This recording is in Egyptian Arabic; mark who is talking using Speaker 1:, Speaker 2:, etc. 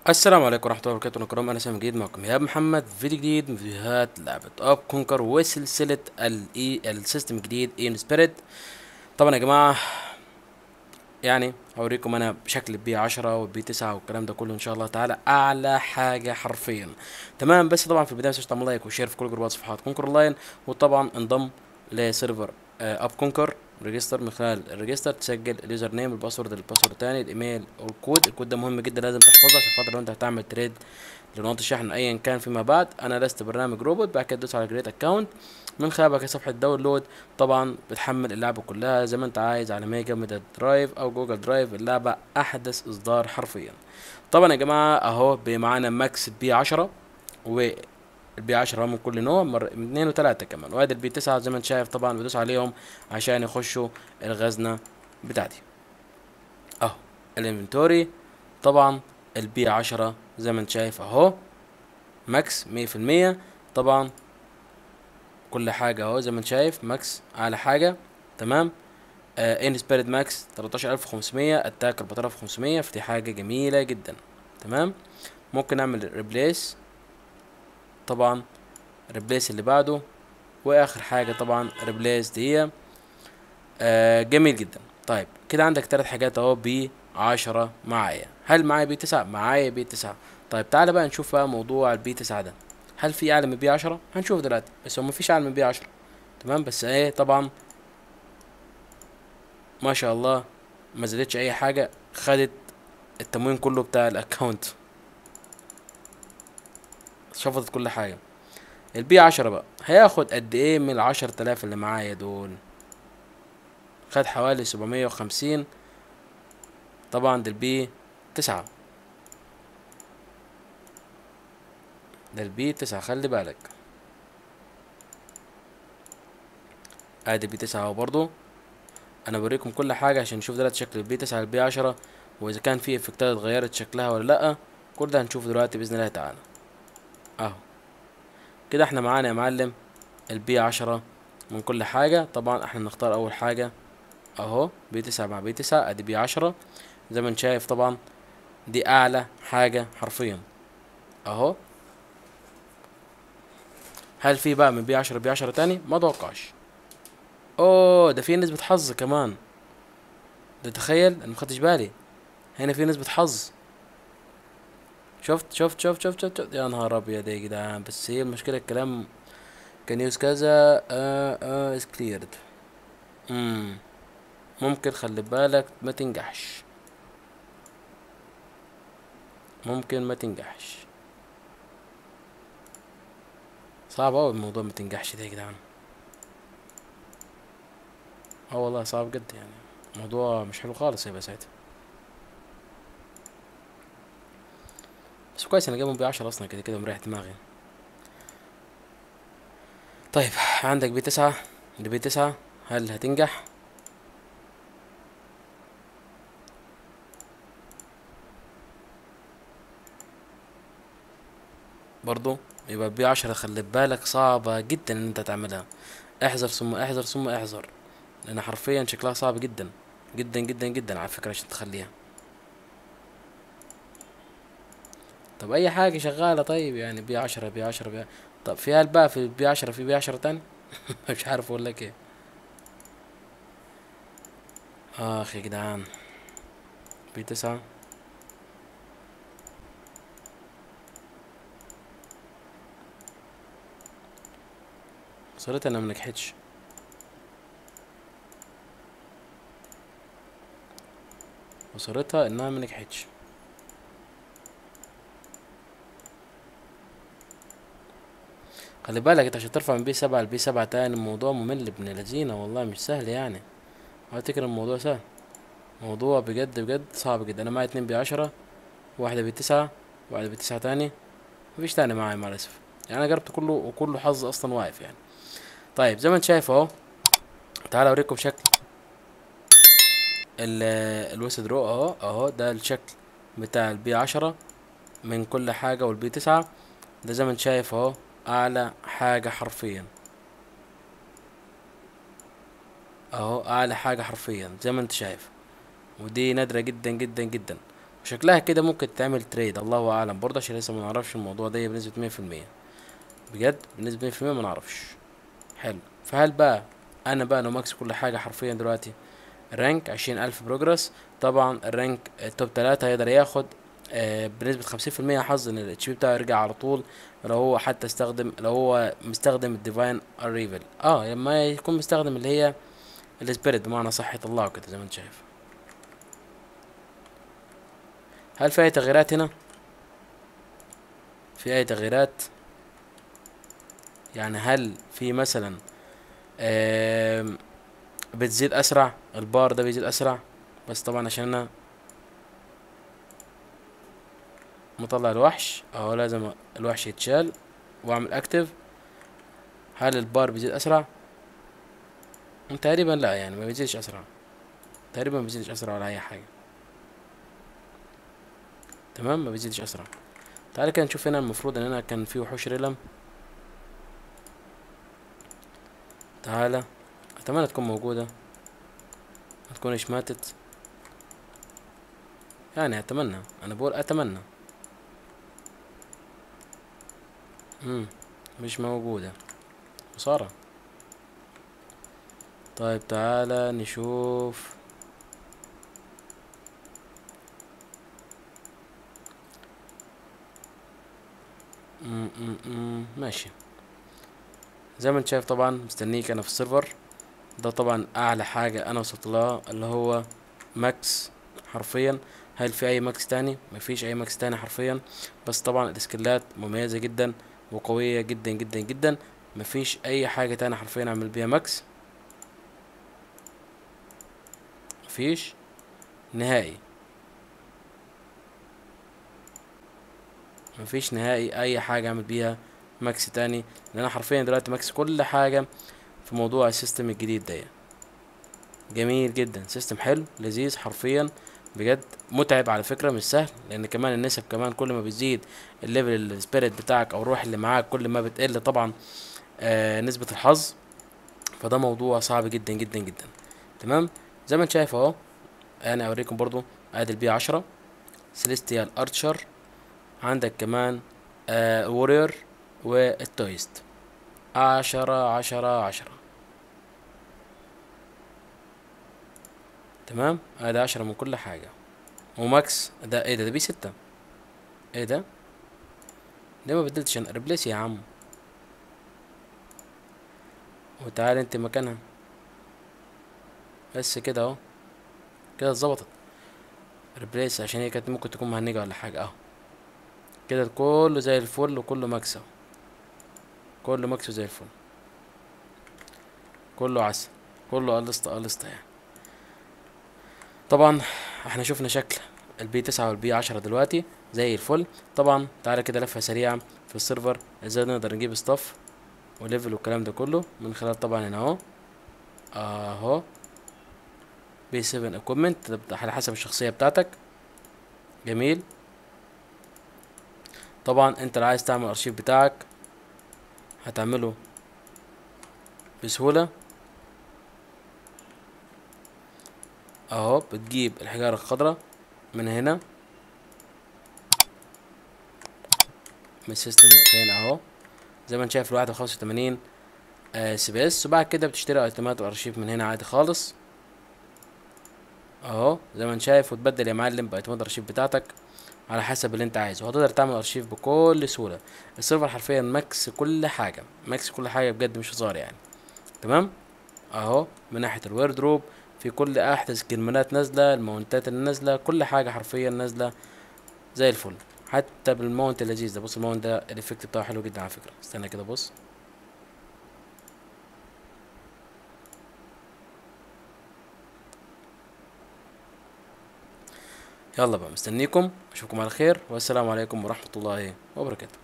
Speaker 1: السلام عليكم ورحمة الله وبركاته الكرام أنا سامي جديد معكم إيهاب محمد فيديو جديد من فيديوهات لعبة أب كونكر وسلسلة الإي السيستم الجديد إن سبيريت طبعا يا جماعة يعني هوريكم أنا بشكل بي عشرة وبي تسعة والكلام ده كله إن شاء الله تعالى أعلى حاجة حرفيا تمام بس طبعا في البداية متنساش تعمل لايك وشير في كل جروبات صفحات كونكر لاين وطبعا انضم لسيرفر آه، اب كونكر ريجستر من خلال الريجستر تسجل اليوزر نيم الباسورد الباسورد الثاني الايميل والكود الكود ده مهم جدا لازم تحفظه عشان خاطر لو انت هتعمل تريد لنقط الشحن ايا كان فيما بعد انا لست برنامج روبوت بعد كده تدوس على كريت اكونت من خلال بقى صفحه داونلود طبعا بتحمل اللعبه كلها زي ما انت عايز على ميجا ميدا درايف او جوجل درايف اللعبه احدث اصدار حرفيا طبعا يا جماعه اهو معانا ماكس بي 10 و البي 10 من كل نوع مر... من اثنين وثلاثة كمان وادي البي 9 زي ما انت شايف طبعا بدوس عليهم عشان يخشوا الغزنة بتاعتي اهو الانفنتوري طبعا البي 10 زي ما انت شايف اهو ماكس مية في المية طبعا كل حاجة اهو زي ما انت شايف ماكس اعلى حاجة تمام آه ان سبيريت ماكس 13500 اتاك 4500 فدي حاجة جميلة جدا تمام ممكن نعمل ريبليس طبعا ريبليس اللي بعده واخر حاجة طبعا ريبليس دي آه جميل جدا طيب كده عندك ثلاث حاجات اهو بي عشرة معايا هل معايا بي تسعة معايا بي تسعة طيب تعالى بقى نشوف بقى موضوع البي تسعة ده هل في اعلى من بي عشرة هنشوف دلوقتي بس هو مفيش اعلى من بي عشرة تمام بس ايه طبعا ما شاء الله ما زادتش اي حاجة خدت التموين كله بتاع الاكونت شفطت كل حاجة البي عشرة بقى هياخد قد ايه من العشر تلاف اللي معايا دول خد حوالي سبعمية وخمسين طبعا ده البي تسعة ده البي تسعة خلي بالك ادي بي تسعة اهو برضو انا بوريكم كل حاجة عشان نشوف دلوقتي شكل البي تسعة البي عشرة واذا كان في افكتات اتغيرت شكلها ولا لأ كل ده هنشوفه دلوقتي باذن الله تعالى اهو كده احنا معانا يا معلم البي عشرة من كل حاجة طبعا احنا نختار اول حاجة اهو بي تسعة مع بي تسعة ادي بي عشرة زي ما انت شايف طبعا دي اعلى حاجة حرفيا اهو هل في بقى من بي عشرة بي عشرة تاني ما اتوقعش اوه ده في نسبة حظ كمان ده تخيل انا مخدتش بالي هنا في نسبة حظ شفت شفت شفت شفت شفت, شفت. يا نهار ابيض يا جدعان بس هي المشكلة الكلام كان يوز كذا اه اه is cleared امم ممكن خلي بالك ما تنجحش ممكن ما تنجحش صعب اوي الموضوع ما تنجحش ده يا جدعان اه والله صعب جدا يعني الموضوع مش حلو خالص يبقى ساعتها بس كويس انا جايبهم بي عشرة اصلا كده كده مريح دماغي طيب عندك بي تسعة اللي بي تسعة هل هتنجح برضو يبقى بي عشرة خلي بالك صعبة جدا ان انت تعملها احذر ثم احذر ثم احذر لان حرفيا شكلها صعب جدا جدا جدا جدا على فكرة عشان تخليها طب اي حاجة شغالة طيب يعني بي عشرة بي عشرة بي طب في هل بقى في بي عشرة في بي عشرة تاني مش عارف اقول لك ايه اخ يا جدعان بي تسعة وصلت انا منجحتش وصلتها انها منجحتش خلي بالك انت عشان ترفع من بي سبعة لبي سبعة تاني الموضوع ممل ابن لذينة والله مش سهل يعني افتكر الموضوع سهل موضوع بجد بجد صعب جدا انا معايا اتنين بي عشرة واحدة بي تسعة واحدة بي تسعة تاني مفيش تاني معايا مع الاسف يعني انا جربت كله وكله حظ اصلا واقف يعني طيب زي ما انت شايف اهو تعالى اوريكم شكل ال الوسد رو اهو اهو ده الشكل بتاع البي عشرة من كل حاجة والبي تسعة ده زي ما انت شايف اهو اعلى حاجة حرفيا اهو اعلى حاجة حرفيا زي ما انت شايف ودي نادرة جدا جدا جدا وشكلها كده ممكن تعمل تريد الله اعلم برضه عشان لسه ما نعرفش الموضوع ده بنسبة مية في المية بجد بنسبة مية في المية ما نعرفش حلو فهل بقى انا بقى لو ماكس كل حاجة حرفيا دلوقتي الرانك عشرين الف بروجرس طبعا الرانك التوب تلاتة هيقدر ياخد آه، بنسبة خمسين في المية حظ ان الاتش بي بتاعه يرجع على طول لو هو حتى استخدم لو هو مستخدم الديفاين اريفل اه لما يكون مستخدم اللي هي السبيريت بمعنى صح يطلعه كده زي ما انت شايف هل في اي تغييرات هنا في اي تغييرات يعني هل في مثلا آم، بتزيد اسرع البار ده بيزيد اسرع بس طبعا عشان انا مطلع الوحش اهو لازم الوحش يتشال واعمل اكتف هل البار بيزيد اسرع تقريبا لا يعني ما بيزيدش اسرع تقريبا ما بيزيدش اسرع ولا اي حاجه تمام ما بيزيدش اسرع تعال كده نشوف هنا المفروض ان انا كان في وحوش ريلم تعالى اتمنى تكون موجودة ما تكونش ماتت يعني اتمنى انا بقول اتمنى امم مش موجودة خسارة طيب تعالى نشوف مم، مم، مم، ماشي زي ما انت شايف طبعا مستنيك انا في السيرفر ده طبعا اعلى حاجة انا وصلت لها اللي هو ماكس حرفيا هل في اي ماكس تاني مفيش اي ماكس تاني حرفيا بس طبعا السكيلات مميزة جدا وقوية جدا جدا جدا مفيش اي حاجة تاني حرفيا اعمل بيها ماكس مفيش نهائي مفيش نهائي اي حاجة اعمل بيها ماكس تاني لان انا حرفيا دلوقتي ماكس كل حاجة في موضوع السيستم الجديد ده جميل جدا سيستم حلو لذيذ حرفيا بجد متعب على فكرة مش سهل لان كمان النسب كمان كل ما بتزيد الليفل السبيريت بتاعك او الروح اللي معاك كل ما بتقل طبعا آه نسبة الحظ فده موضوع صعب جدا جدا جدا تمام زي ما انت شايف اهو انا اوريكم برضو ادي البي عشرة سيليستيال ارشر عندك كمان آه وورير والتويست عشرة عشرة عشرة تمام ادي عشرة من كل حاجة وماكس ده ايه ده ده بي ستة ايه ده ليه ما بدلتش انا ريبليس يا عم وتعال انت مكانها بس كده اهو كده اتظبطت ريبليس عشان هي كانت ممكن تكون مهنجة ولا حاجة اهو كده كله زي الفل وكله مكسب كله مكسب زي الفل كله عسل كله قلصت قلصت يعني طبعا احنا شفنا شكل البي تسعة والبي عشرة دلوقتي زي الفل طبعا تعالى كده لفة سريعة في السيرفر ازاي نقدر نجيب ستاف وليفل والكلام ده كله من خلال طبعا هنا اهو اهو بي 7 اكويبمنت على حسب الشخصية بتاعتك جميل طبعا انت لو عايز تعمل الارشيف بتاعك هتعمله بسهولة اهو بتجيب الحجارة الخضراء من هنا من السيستم فين اهو زي ما انت شايف الواحد خمسة وتمانين سي بي اس وبعد كده بتشتري ايتمات وارشيف من هنا عادي خالص اهو زي ما انت شايف وتبدل يا معلم بايتمات الارشيف بتاعتك على حسب اللي انت عايزه وهتقدر تعمل ارشيف بكل سهوله السيرفر حرفيا ماكس كل حاجه ماكس كل حاجه بجد مش هزار يعني تمام اهو من ناحيه الويردروب في كل احدث كلمات نازله الماونتات اللي نازله كل حاجه حرفيا نازله زي الفل حتى بالماونت اللذيذ ده بص الماونت ده الايفكت بتاعه حلو جدا على فكره استنى كده بص يلا بقى مستنيكم اشوفكم على خير والسلام عليكم ورحمه الله وبركاته